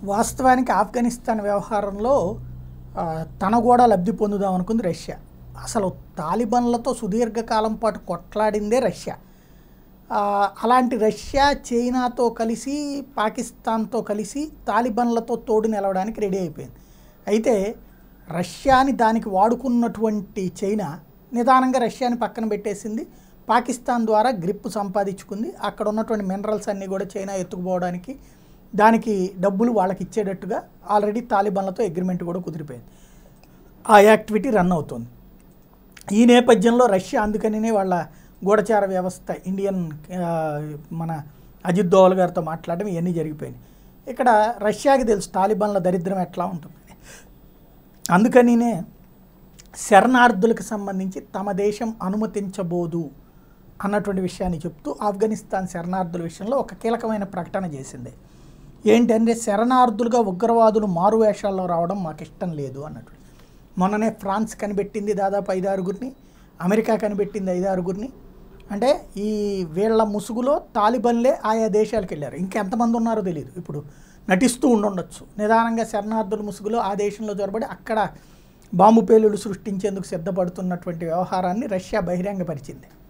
వాస్తవానికి ఆఫ్ఘనిస్తాన్ వ్యవహారంలో ఆ, తన కూడా లబ్ధి పొందుదాం అనుకుంది రష్యా అసలు తాలిబన్లతో సుదీర్ఘకాలం పాటు కొట్లాడిందే రష్యా ఆ, అలాంటి రష్యా చైనాతో కలిసి పాకిస్తాన్తో కలిసి తాలిబన్లతో తోడు నిలవడానికి రెడీ అయిపోయింది అయితే రష్యాని దానికి వాడుకున్నటువంటి చైనా నిదానంగా రష్యాని పక్కన పెట్టేసింది పాకిస్తాన్ ద్వారా గ్రిప్ సంపాదించుకుంది అక్కడ ఉన్నటువంటి మినరల్స్ అన్నీ కూడా చైనా ఎత్తుకుపోవడానికి దానికి డబ్బులు వాళ్ళకి ఇచ్చేటట్టుగా ఆల్రెడీ తాలిబాన్లతో అగ్రిమెంట్ కూడా కుదిరిపోయింది ఆ యాక్టివిటీ రన్ అవుతుంది ఈ నేపథ్యంలో రష్యా అందుకనినే వాళ్ళ గూఢచార వ్యవస్థ ఇండియన్ ఆ, మన అజిత్ దోవల్ గారితో మాట్లాడడం ఇవన్నీ జరిగిపోయినాయి ఇక్కడ రష్యాకి తెలుసు తాలిబాన్ల దరిద్రం ఎట్లా ఉంటుంది అందుకనినే శరణార్థులకు సంబంధించి తమ దేశం అనుమతించబోదు అన్నటువంటి విషయాన్ని చెప్తూ ఆఫ్ఘనిస్తాన్ శరణార్థుల విషయంలో ఒక కీలకమైన ప్రకటన చేసింది ఏంటంటే శరణార్థులుగా ఉగ్రవాదులు మారువేషాల్లో రావడం మాకు ఇష్టం లేదు అన్నట్టు మొన్ననే ఫ్రాన్స్ కనిపెట్టింది దాదాపు ఐదారుగురిని అమెరికా కనిపెట్టింది ఐదారుగురిని అంటే ఈ వీళ్ళ ముసుగులో తాలిబన్లే ఆయా దేశాలకు వెళ్ళారు ఇంకెంతమంది ఉన్నారో తెలియదు ఇప్పుడు నటిస్తూ ఉండుండొచ్చు నిదానంగా శరణార్థుల ముసుగులో ఆ దేశంలో జొరబడి అక్కడ బాంబు పేలుడు సృష్టించేందుకు సిద్ధపడుతున్నటువంటి వ్యవహారాన్ని రష్యా బహిరంగపరిచింది